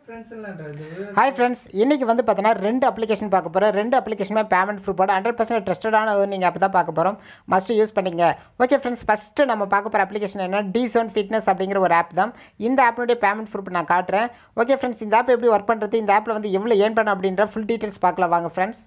hi friends இன்றைக்கி வந்து பார்த்தீங்கன்னா ரெண்டு அப்ளிகேஷன் பார்க்க போகிறோம் ரெண்டு அப்ளிகேஷனுமே பேமெண்ட் ப்ரூஃபோட ஹண்ட்ரட் பர்சன்ட் ட்ரஸ்டடான நீங்கள் அப்போ தான் பார்க்க போகிறோம் மஸ்ட் யூஸ் பண்ணிங்க ஓகே ஃப்ரெண்ட்ஸ் ஃபஸ்ட்டு நம்ம பார்க்க போகிற அப்ளிகேஷன் என்ன டி சோன் ஃபிட்னஸ் அப்படிங்கிற ஒரு ஆப் தான் இந்த ஆப்பினுடைய பேமெண்ட் ப்ரூஃப் நான் காட்டுறேன் ஓகே ஃப்ரெண்ட்ஸ் இந்த ஆப் எப்படி ஒர்க் பண்ணுறது இந்த ஆப்பில் வந்து எவ்வளோ ஏர்ன் பண்ண அப்படின்ற ஃபுல் டீட்டெயில்ஸ் பார்க்கலாம் வாங்க ஃப்ரெண்ட்ஸ்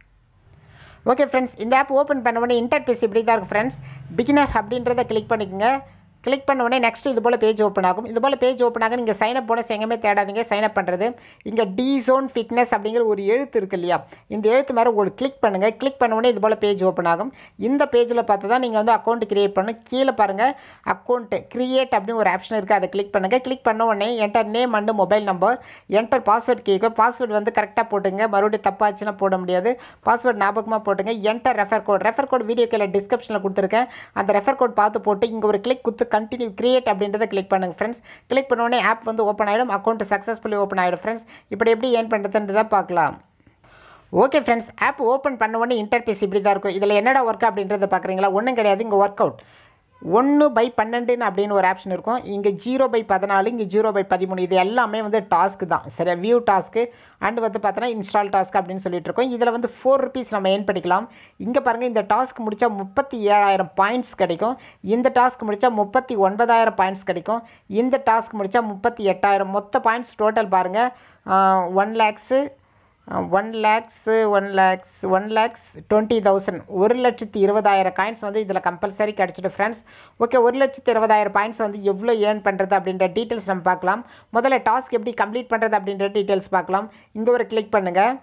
ஓகே ஃப்ரெண்ட்ஸ் இந்த ஆப் ஓப்பன் பண்ண உடனே இன்டர்பேஸ் இப்படி தான் இருக்கும் ஃப்ரெண்ட்ஸ் பிகினர் அப்படின்றத கிளிக் பண்ணிக்கோங்க கிளிக் பண்ண உடனே நெக்ஸ்ட் இது போல் பேஜ் ஓப்பன் ஆகும் இது போல் பேஜ் ஓப்பன் ஆகும் நீங்கள் சைன் அப் போனஸ் எங்கேயுமே தேடாதீங்க சைன் அப் பண்ணுறது இங்கே டி ஜோன் ஃபிட்னஸ் அப்படிங்கிற ஒரு எழுத்து இருக்கு இல்லையா இந்த எழுத்து மேலே ஒரு கிளிக் பண்ணுங்கள் கிளிக் பண்ண உடனே இது போல் பேஜ் ஓப்பன் ஆகும் இந்த பேஜில் பார்த்து தான் நீங்கள் வந்து அக்கௌண்ட் கிரியேட் பண்ணணும் கீழே பாருங்கள் அக்கௌண்ட் கிரியேட் அப்படின்னு ஒரு ஆப்ஷன் இருக்குது அதை கிளிக் பண்ணுங்கள் கிளிக் பண்ண உடனே enter name and mobile number enter password கேட்கும் பாஸ்வேர்டு வந்து கரெக்டாக போட்டுங்க மறுபடியும் தப்பாச்சுன்னா போட முடியாது பாஸ்வேர்ட் ஞாபகமாக போட்டுங்க enter refer code refer code video கீழே டிஸ்கிரிப்ஷனில் கொடுத்துருக்கேன் அந்த ரெஃபர் கோட் பார்த்து போட்டு இங்கே ஒரு கிளிக் குத்து கண்டினியூ கிரியேட் அப்படின்றத கிளிக் பண்ணுங்கள் ஃப்ரெண்ட்ஸ் கிளிக் பண்ண உடனே ஆப் வந்து ஓப்பன் ஆகிடும் அக்கௌண்ட் சக்ஸஸ்ஃபுல்லி ஓப்பன் ஆகிடும் ஃப்ரெண்ட்ஸ் இப்படி எப்படி ஏர்ன் பண்ணுறதுன்றதை பார்க்கலாம் ஓகே ஃப்ரெண்ட்ஸ் ஆப் ஓப்பன் பண்ண உடனே இன்டர்பேஸ் இப்படி தான் இருக்கும் இதில் என்னடா ஒர்க் அப்படின்றத பார்க்குறீங்களா ஒன்றும் கிடையாது இங்கே ஒர்க் அவுட் ஒன்று பை பன்னெண்டுன்னு அப்படின்னு ஒரு ஆப்ஷன் இருக்கும் இங்கே ஜீரோ பை பதினாலு இங்கே ஜீரோ பை பதிமூணு இது எல்லாமே வந்து டாஸ்க்கு தான் சரியா வியூ டாஸ்க்கு அண்ட் வந்து பார்த்தோன்னா இன்ஸ்டால் டாஸ்க் அப்படின்னு சொல்லிட்டு இருக்கோம் இதில் வந்து ஃபோர் ருபீஸ் நம்ம ஏர்ன் பண்ணிக்கலாம் இங்கே பாருங்கள் இந்த டாஸ்க் முடித்தா முப்பத்தி ஏழாயிரம் பாயிண்ட்ஸ் கிடைக்கும் இந்த டாஸ்க் முடித்தா முப்பத்தி ஒன்பதாயிரம் பாயிண்ட்ஸ் கிடைக்கும் இந்த டாஸ்க் முடித்தா முப்பத்தி எட்டாயிரம் மொத்த பாயிண்ட்ஸ் டோட்டல் பாருங்கள் one lakhs one lakhs one lakhs one lakhs twenty thousand ஒரு லட்சத்தி இருபதாயிரம் காயின்ஸ் வந்து இதில் கம்பல்சரி கிடச்சிட்டு ஃப்ரெண்ட்ஸ் ஓகே ஒரு லட்சத்தி இருபதாயிரம் பாயிண்ட்ஸ் வந்து எவ்வளோ ஏர்ன் பண்ணுறது அப்படின்ற டீட்டெயில்ஸ் நம்ம பார்க்கலாம் முதல்ல டாஸ்க் எப்படி கம்ப்ளீட் பண்ணுறது அப்படின்ற டீட்டெயில்ஸ் பார்க்கலாம் இங்கே ஒரு கிளிக் பண்ணுங்கள்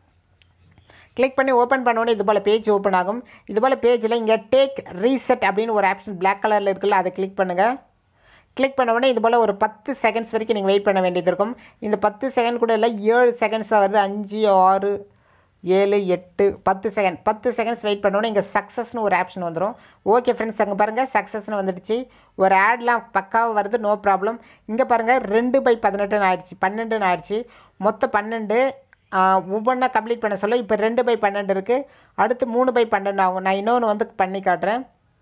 கிளிக் பண்ணி ஓப்பன் பண்ணோன்னே இது போல் பேஜ் ஓப்பன் ஆகும் இது போல் பேஜில் இங்கே டேக் ரீசெட் அப்படின்னு ஒரு ஆப்ஷன் பிளாக் கலரில் இருக்குல்ல அதை கிளிக் பண்ணுங்கள் கிளிக் பண்ண உடனே இது போல் ஒரு பத்து செகண்ட்ஸ் வரைக்கும் நீங்கள் வெயிட் பண்ண வேண்டியது இருக்கும் இந்த பத்து செகண்ட் கூட இல்லை ஏழு செகண்ட்ஸ் தான் வருது அஞ்சு ஆறு ஏழு எட்டு பத்து செகண்ட் பத்து செகண்ட்ஸ் வெயிட் பண்ணோன்னே இங்கே சக்ஸஸ்னு ஒரு ஆப்ஷன் வந்துடும் ஓகே ஃப்ரெண்ட்ஸ் அங்கே பாருங்கள் சக்ஸஸ்னு வந்துடுச்சு ஒரு ஆட்லாம் பக்காவாக வருது நோ ப்ராப்ளம் இங்கே பாருங்கள் ரெண்டு பை பதினெட்டுன்னு ஆயிடுச்சு பன்னெண்டுன்னு ஆயிடுச்சு மொத்தம் பன்னெண்டு ஒவ்வொன்றா கம்ப்ளீட் பண்ண சொல்ல இப்போ ரெண்டு பை பன்னெண்டு இருக்குது அடுத்து மூணு பை பன்னெண்டு ஆகும் நான் இன்னொன்று வந்து பண்ணி காட்டுறேன்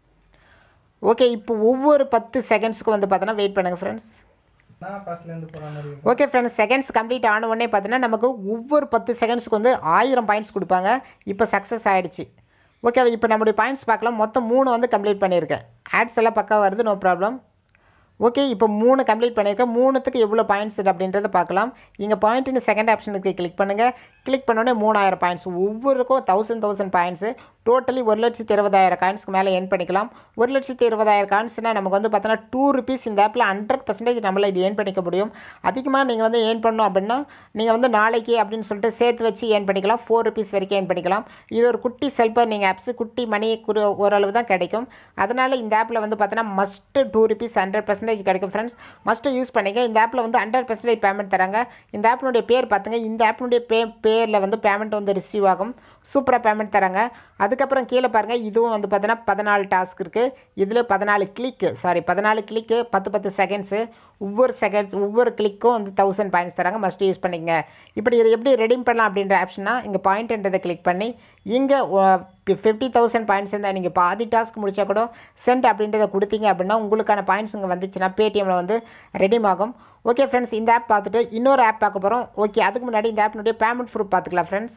ஓகே இப்போ ஒவ்வொரு பத்து செகண்ட்ஸ்க்கு வந்து பார்த்தோன்னா வெயிட் பண்ணுங்கள் friends okay friends seconds complete ஆன உடனே பார்த்தீங்கன்னா நமக்கு ஒவ்வொரு பத்து செகண்ட்ஸ்க்கு வந்து ஆயிரம் பாயிண்ட்ஸ் கொடுப்பாங்க இப்போ சக்ஸஸ் ஆகிடுச்சு ஓகே இப்போ நம்மளுடைய பாயிண்ட்ஸ் பார்க்கலாம் மொத்தம் மூணு வந்து கம்ப்ளீட் பண்ணியிருக்கேன் ஆட்ஸ் எல்லாம் பக்கா வருது நோ ப்ராப்ளம் ஓகே இப்போ மூணு கம்ப்ளீட் பண்ணியிருக்கேன் மூணுத்துக்கு எவ்வளோ பாயிண்ட்ஸ் அப்படின்றத பார்க்கலாம் இங்கே பாயிண்ட்னு செகண்ட் ஆப்ஷனுக்கு கிளிக் பண்ணுங்கள் கிளிக் பண்ணோடனே மூணாயிரம் பாயிண்ட்ஸ் ஒவ்வொருக்கும் தௌசண்ட் தௌசண்ட் பாயிண்ட்ஸு டோட்டலி ஒரு லட்சத்தி இருபதாயிரம் காயின்ஸ்க்கு மேலே என் பண்ணிக்கலாம் ஒரு லட்சத்தி இருபதாயிரம் காயின்ஸ்னால் நமக்கு வந்து பார்த்தோன்னா டூ ருபீஸ் இந்த ஆப்பில் ஹண்ட்ரட் பர்சன்டேஜ் நம்மளால் இது ஏர்ன் பண்ணிக்க முடியும் அதிகமாக நீங்கள் வந்து ஏர்ன் பண்ணணும் அப்படின்னா நீங்கள் வந்து நாளைக்கு அப்படின்னு சொல்லிட்டு சேர்த்து வச்சு ஏர்ன் பண்ணிக்கலாம் ஃபோர் ருபீஸ் வரைக்கும் ஏர்ன் பண்ணிக்கலாம் இது ஒரு குட்டி செல்பர் நீங்கள் ஆப்ஸு குட்டி மணி குறு ஓரளவு தான் கிடைக்கும் அதனால் இந்த ஆப்பில் வந்து பார்த்தோன்னா must two rupees hundred percentage கிடைக்கும் ஃப்ரெண்ட்ஸ் மஸ்ட்டு யூஸ் பண்ணிங்க இந்த ஆப்பில் வந்து ஹண்ட்ரட் பர்சன்டேஜ் பேமெண்ட் தராங்க இந்த ஆப்பினுடைய பேர் பார்த்துங்க இந்த ஆப்பினுடைய பே பேரில் வந்து பேமெண்ட் வந்து ரிசீவ் ஆகும் சூப்பராக பேமெண்ட் தராங்க அதுக்கப்புறம் கீழே பாருங்கள் இதுவும் வந்து பார்த்தீங்கன்னா பதினாலு டாஸ்க் இருக்குது இதில் பதினாலு கிளிக்கு சாரி பதினாலு கிளிக்கு பத்து பத்து செகண்ட்ஸு ஒவ்வொரு செகண்ட்ஸ் ஒவ்வொரு கிளிக்கும் வந்து தௌசண்ட் பாயிண்ட்ஸ் தராங்க மஸ்ட் யூஸ் பண்ணிக்கங்க இப்படி இதை எப்படி ரெடீம் பண்ணலாம் அப்படின்ற ஆப்ஷனா இங்கே பாயிண்ட்ன்றதை கிளிக் பண்ணி இங்கே ஃபிஃப்டி தௌசண்ட் பாயிண்ட்ஸ் இருந்தால் நீங்கள் பாதி டாஸ்க் முடிச்சா கூட சென்ட் அப்படின்றத கொடுத்தீங்க அப்படின்னா உங்களுக்கான பாயிண்ட்ஸ் இங்கே வந்துச்சுன்னா பேடிஎம்மில் வந்து ரெடீம் ஆகும் ஓகே ஃப்ரெண்ட்ஸ் இந்த ஆப் பார்த்துட்டு இன்னொரு ஆப் பார்க்க போகிறோம் ஓகே அதுக்கு முன்னாடி இந்த ஆப்பினுடைய பேமெண்ட் ப்ரூஃப் பார்த்துக்கலாம் ஃப்ரெண்ட்ஸ்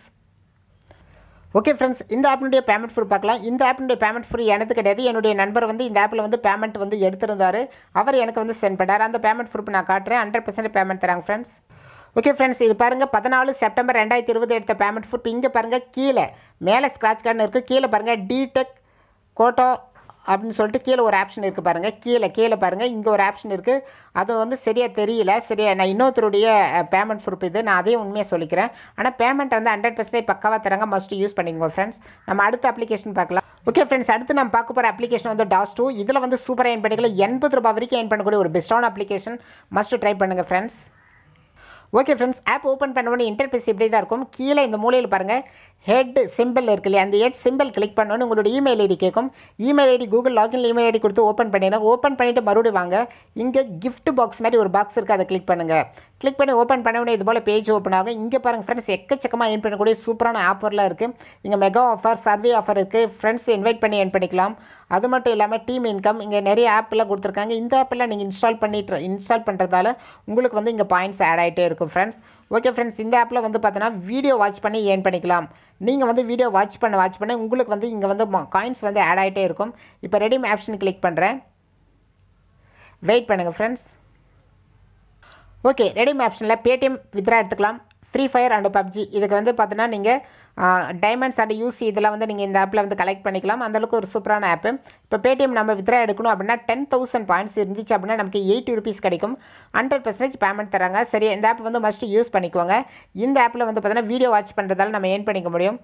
ஓகே ஃப்ரெண்ட்ஸ் இந்த ஆப்பினுடைய பேமெண்ட் ப்ரூஃப் பார்க்கலாம் இந்த ஆப்பினுடைய பேமெண்ட் ஃப்ரீ எனக்கு கிடையாது என்னுடைய நண்பர் வந்து இந்த ஆப்பில் வந்து பேமெண்ட் வந்து எடுத்திருந்தார் அவர் எனக்கு வந்து சென்ட் பண்ணார் அந்த பேமெண்ட் ப்ரூஃப் நான் காட்டுறேன் ஹண்ட்ரட் பர்சன்ட் பேமெண்ட் தராங்க ஃப்ரெண்ட்ஸ் ஓகே ஃப்ரெண்ட்ஸ் இது பாருங்கள் பதினாலு செப்டம்பர் ரெண்டாயிரத்தி இருபது எடுத்த பேமெண்ட் ப்ரூஃப் இங்கே பாருங்கள் கீழே மேலே ஸ்க்ராட்ச் கார்டு இருக்குது கீழே பாருங்கள் டிடெக் கோட்டோ அப்படின்னு சொல்லிட்டு கீழே ஒரு ஆப்ஷன் இருக்குது பாருங்கள் கீழே கீழே பாருங்கள் இங்கே ஒரு ஆப்ஷன் இருக்குது அது வந்து சரியாக தெரியல சரியா நான் இன்னொருத்தருடைய பேமெண்ட் ப்ரூஃப் இது நான் அதையும் உண்மையாக சொல்லிக்கிறேன் ஆனால் பேமெண்ட் வந்து ஹண்ட்ரட் பர்சன்டேஜ் பக்காவாக தராங்க மஸ்ட் யூஸ் பண்ணிக்கோங்க ஃப்ரெண்ட்ஸ் நம்ம அடுத்த அப்ளிகேஷன் பார்க்கலாம் ஓகே ஃப்ரெண்ட்ஸ் அடுத்து நம்ம பார்க்க போகிற அப்ளிகேஷன் வந்து டாஸ் டூ இதில் வந்து சூப்பராக ஏன் பண்ணிக்கலாம் எண்பது ரூபாய் வரைக்கும் ஏன் பண்ணக்கூடிய ஒரு பெஸ்ட்டான அப்ளிகேஷன் மஸ்ட் ட்ரை பண்ணுங்கள் friends okay friends app open பண்ண உடனே இன்டர்ஃபேஸ் இப்படி தான் இருக்கும் கீழே இந்த மூலையில் பாருங்கள் ஹெட் சிம்பிள் இருக்கு இல்லையா அந்த ஹெட் சிம்பிள் கிளிக் பண்ணோன்னு உங்களோட இமெயில் ஐடி கேட்கும் email ID Google login email ID கொடுத்து ஓப்பன் பண்ணிடுங்க ஓப்பன் பண்ணிவிட்டு மறுபடியும் வாங்க இங்கே gift பாக்ஸ் மாதிரி ஒரு பாக்ஸ் இருக்குது அதை கிளிக் பண்ணுங்கள் கிளிக் பண்ணி ஓப்பன் பண்ண உடனே இது போல் பேஜ் ஓப்பன் ஆகும் இங்கே பாருங்கள் ஃப்ரெண்ட்ஸ் எக்கச்சக்கமாக ஏன் பண்ணக்கூடிய சூப்பரான ஆஃபர்லாம் இருக்குது இங்கே மெகா ஆஃபர் சர்வே ஆஃபர் இருக்குது ஃப்ரெண்ட்ஸ் இன்வைட் பண்ணி ஏன் பண்ணிக்கலாம் அது மட்டும் இல்லாமல் டீம் இன்கம் இங்கே நிறைய ஆப்லாம் கொடுத்துருக்காங்க இந்த ஆப்பெல்லாம் நீங்கள் இன்ஸ்டால் பண்ணிட்டு இன்ஸ்டால் பண்ணுறதால உங்களுக்கு வந்து இங்கே பாயிண்ட்ஸ் ஆட் ஆகிட்டே இருக்கும் ஃப்ரெண்ட்ஸ் ஓகே ஃப்ரெண்ட்ஸ் இந்த ஆப்பில் வந்து பார்த்தீங்கன்னா வீடியோ வாட்ச் பண்ணி ஏர்ன் பண்ணிக்கலாம் நீங்கள் வந்து வீடியோ வாட்ச் பண்ண வாட்ச் பண்ண உங்களுக்கு வந்து இங்கே வந்து காயின்ஸ் வந்து ஆட் ஆகிட்டே இருக்கும் இப்போ ரெடிம் ஆப்ஷன் கிளிக் பண்ணுறேன் வெயிட் பண்ணுங்கள் ஃப்ரெண்ட்ஸ் ஓகே ரெடிம் ஆப்ஷனில் பேடிஎம் வித்ரா எடுத்துக்கலாம் ஃப்ரீ ஃபயர் அண்ட் பப்ஜி இதுக்கு வந்து பார்த்தீங்கன்னா நீங்கள் டைமண்ட்ஸ் அண்ட் யூசி இதெல்லாம் வந்து நீங்கள் இந்த ஆப்பில் வந்து கலெக்ட் பண்ணிக்கலாம் அந்தளவுக்கு ஒரு சூப்பரான ஆப்பு இப்போ பேடிஎம் நம்ம வித்ரா எடுக்கணும் அப்படின்னா டென் தௌசண்ட் பாயிண்ட்ஸ் இருந்துச்சு அப்படின்னா நமக்கு எயிட்டி ருபீஸ் கிடைக்கும் ஹண்ட்ரட் பர்சன்டேஜ் பேமெண்ட் தராங்க சரி இந்த ஆப் வந்து மஸ்ட் யூஸ் பண்ணிக்கோங்க இந்த ஆப்பில் வந்து பார்த்தீங்கன்னா வீடியோ வாட்ச் பண்ணுறதால நம்ம ஏர்ன் பண்ணிக்க முடியும்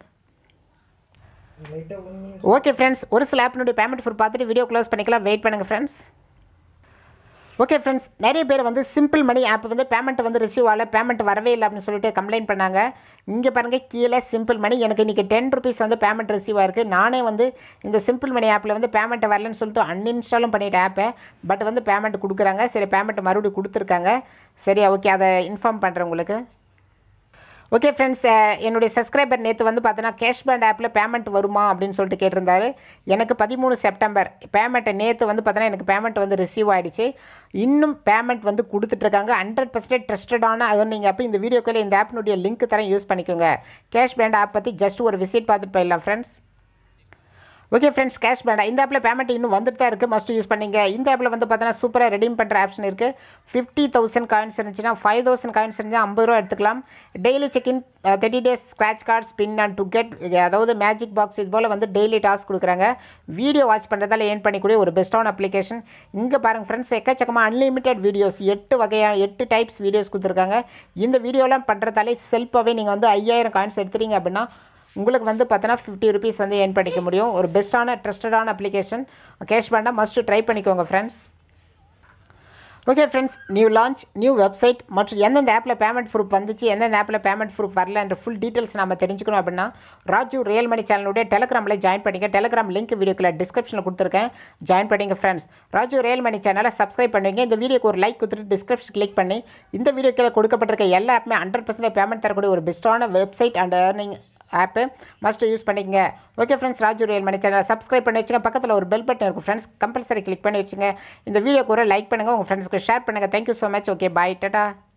ஓகே ஃப்ரெண்ட்ஸ் ஒரு சில ஆப்பினுடைய பேமெண்ட் ஃபுல் பார்த்துட்டு வீடியோ க்ளோஸ் பண்ணிக்கலாம் வெயிட் பண்ணுங்கள் ஃப்ரெண்ட்ஸ் ஓகே ஃப்ரெண்ட்ஸ் நிறைய பேர் வந்து சிம்பிள் மணி ஆப் வந்து பேமெண்ட் வந்து ரிசீவ் ஆகல பேமெண்ட் வரவே இல்லை அப்படின்னு சொல்லிட்டு கம்ப்ளைண்ட் பண்ணாங்க இங்கே பாருங்கள் கீழே சிம்பிள் மணி எனக்கு இன்றைக்கி டென் ருபீஸ் வந்து பேமெண்ட் ரிசீவ் ஆயிருக்கு நானே வந்து இந்த சிம்பிள் மணி ஆப்பில் வந்து பேமெண்ட் வரலன்னு சொல்லிட்டு அன்இன்ஸ்டாலும் பண்ணிட்டேன் ஆப்பை பட் வந்து பேமெண்ட் கொடுக்குறாங்க சரி பேமெண்ட் மறுபடியும் கொடுத்துருக்காங்க சரி ஓகே அதை இன்ஃபார்ம் பண்ணுறேன் உங்களுக்கு ஓகே ஃப்ரெண்ட்ஸ் என்னுடைய சப்ஸ்கிரைபர் நேற்று வந்து பார்த்தீங்கன்னா கேஷ் பேண்ட் ஆப்பில் பேமெண்ட் வருமா அப்படின்னு சொல்லிட்டு கேட்டிருந்தாரு எனக்கு பதிமூணு செப்டம்பர் பேமெண்ட் நேற்று வந்து பார்த்தீங்கன்னா எனக்கு பேமெண்ட் வந்து ரிசீவ் ஆகிடுச்சு இன்னும் பேமெண்ட் வந்து கொடுத்துட்ருக்காங்க ஹண்ட்ரட் பர்சன்டேஜ் ட்ரஸ்டடான அது நீங்கள் அப்போ இந்த வீடியோக்குள்ளே இந்த ஆப்பினுடைய லிங்க் தரேன் யூஸ் பண்ணிக்கோங்க கேஷ் பேண்ட் ஆப் பற்றி ஜஸ்ட் ஒரு விசிட் பார்த்துட்டு போயிடலாம் ஃப்ரெண்ட்ஸ் ஓகே ஃப்ரெண்ட்ஸ் கேஷ் பேண்டா இந்த ஆப்பில் பேமெண்ட் இன்னும் வந்துட்டு தான் இருக்குது மஸ்ட் யூஸ் பண்ணிங்க இந்த ஆப்பில் வந்து பார்த்தீங்கன்னா சூப்பராக ரெடீம் பண்ணுற ஆப்ஷன் இருக்குது ஃபிஃப்டி தௌசண்ட் காயின்ஸ் இருந்துச்சுன்னா ஃபைவ் தௌசண்ட் காயின்ஸ் இருந்தால் ஐம்பது ரூபா எடுத்துக்கலாம் daily check in thirty days scratch card spin and to get அதாவது மேஜிக் பாக்ஸ் இது போல் வந்து டெய்லி டாஸ்க் கொடுக்குறாங்க வீடியோ வாட்ச் பண்ணுறதால ஏர்ன் பண்ணிக்கூடிய ஒரு பெஸ்ட்டான அப்ளிகேஷன் இங்கே பாருங்கள் ஃப்ரெண்ட்ஸ் எக்கச்சக்கமாக அன்லிமிட்டெட் வீடியோஸ் எட்டு வகையான எட்டு டைப்ஸ் வீடியோஸ் கொடுத்துருக்காங்க இந்த வீடியோலாம் பண்ணுறதாலே செல்ஃபாகவே நீங்கள் வந்து ஐயாயிரம் காயின்ஸ் எடுத்துறீங்க அப்படின்னா உங்களுக்கு வந்து பார்த்தோன்னா ஃபிஃப்டி ருபீஸ் வந்து ஏர்ன் பண்ணிக்க முடியும் ஒரு பெஸ்ட்டான ட்ரஸ்டடான அப்ளிகேஷன் கேஷ் பேண்டாக மஸ்ட் ட்ரை பண்ணிக்கோங்க friends okay friends new launch new website மற்றும் எந்தெந்த ஆப்பில் பேமெண்ட் ப்ரூஃப் வந்துச்சு எந்தெந்த ஆப்பில் பேமெண்ட் ப்ரூஃப் வரல என்ற ஃபுல் டீட்டெயில்ஸ் நம்ம தெரிஞ்சுக்கணும் அப்படின்னா ராஜு ரியல் மணி சேனலுடைய டெலகிராமில் ஜாயின் பண்ணிங்க டெலகிராம் லிங்க் வீடியோக்குள்ள டிஸ்கிரிப்ஷனில் கொடுத்துருக்கேன் ஜாயின் பண்ணிங்க ஃப்ரெண்ட்ஸ் ராஜு ரியல் மணி சேனலை சப்ஸ்கிரைப் பண்ணுவீங்க இந்த வீடியோக்கு ஒரு லைக் கொடுத்துட்டு டிஸ்கிரிப்ஷன் கிளிக் பண்ணி இந்த வீடியோக்கில் கொடுக்கப்பட்டிருக்க எல்லா ஆப்புமே ஹண்ட்ரட் பர்சன்ட் பேமெண்ட் தரக்கூடிய ஒரு பெஸ்ட்டான website and earning app must use பண்ணிக்கங்க okay friends Raju real money சேனலை சப்ஸ்கிரைப் பண்ணி வச்சுங்க பக்கத்தில் ஒரு பெல் பட்டன் இருக்கும் ஃப்ரெண்ட்ஸ் கம்பல்சரி கிளிக் பண்ணி வச்சுங்க இந்த வீடியோக்கு ஒரு லைக் பண்ணுங்கள் உங்கள் ஃப்ரெண்ட்ஸ்க்கு ஷேர் பண்ணுங்கள் thank you so much okay bye Tata